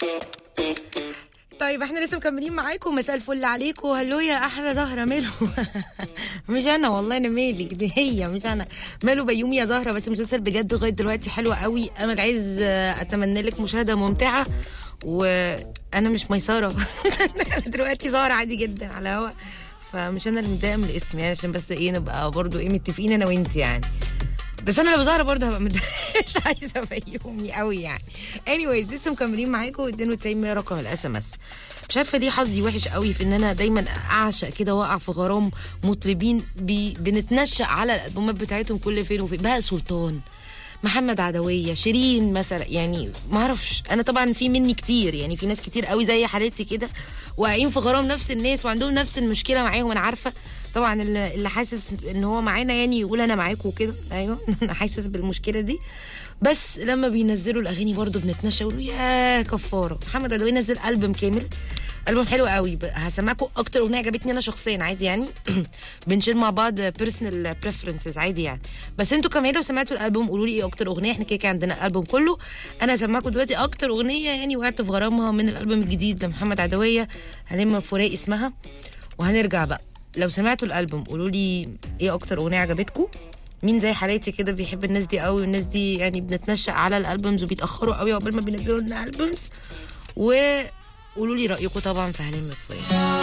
طيب احنا لسه مكملين معاكم مساء الفل عليكم هلو يا احلى زهره ماله مش انا والله انا مالي دي هي مش انا ماله بيومي يا زهره بس مسلسل بجد لغايه دلوقتي حلو قوي امل عايز اتمنى لك مشاهده ممتعه وانا مش ميسره انا دلوقتي زهره عادي جدا على هوا فمش انا اللي متضايقه من الاسم يعني عشان بس ايه نبقى برضو ايه متفقين انا وانت يعني بس انا لو زهره برضه هبقى متضايقه مش عايزه بيومي قوي يعني anyways لسه مكملين معاكم 92 رقم الاس ام اس مش عارفه ليه حظي وحش قوي في ان انا دايما اعشق كده واقع في غرام مطربين بي بنتنشأ على الالبومات بتاعتهم كل فين وفين بهاء سلطان محمد عدويه شيرين مثلا يعني ما اعرفش انا طبعا في مني كتير يعني في ناس كتير قوي زي حالتي كده واقعين في غرام نفس الناس وعندهم نفس المشكله معاهم انا عارفه طبعا اللي اللي حاسس ان هو معانا يعني يقول انا معاكم وكده ايوه انا حاسس بالمشكله دي بس لما بينزلوا الاغاني برضو بنتنشى ونقول يا كفاره محمد عدويه نزل البوم كامل البوم حلو قوي ب- هسمعكم اكتر اغنيه عجبتني انا شخصيا عادي يعني بنشير مع بعض بيرسونال بريفرنسز عادي يعني بس انتوا كمان لو سمعتوا الالبوم قولوا لي ايه اكتر اغنيه احنا كده كده عندنا الالبوم كله انا هسمعكم دلوقتي اكتر اغنيه يعني وقعت في غرامها من الالبوم الجديد لمحمد عدويه هنم فراق اسمها وهنرجع بقى لو سمعتوا الالبوم قولوا لي ايه اكتر اغنيه عجبتكم مين زي حالاتي كده بيحب الناس دي قوي والناس دي يعني بنتنشأ على الالبومز وبيتاخروا قوي عقبال ما بينزلوا لنا البومز وقولوا لي رايكم طبعا في هلم فراق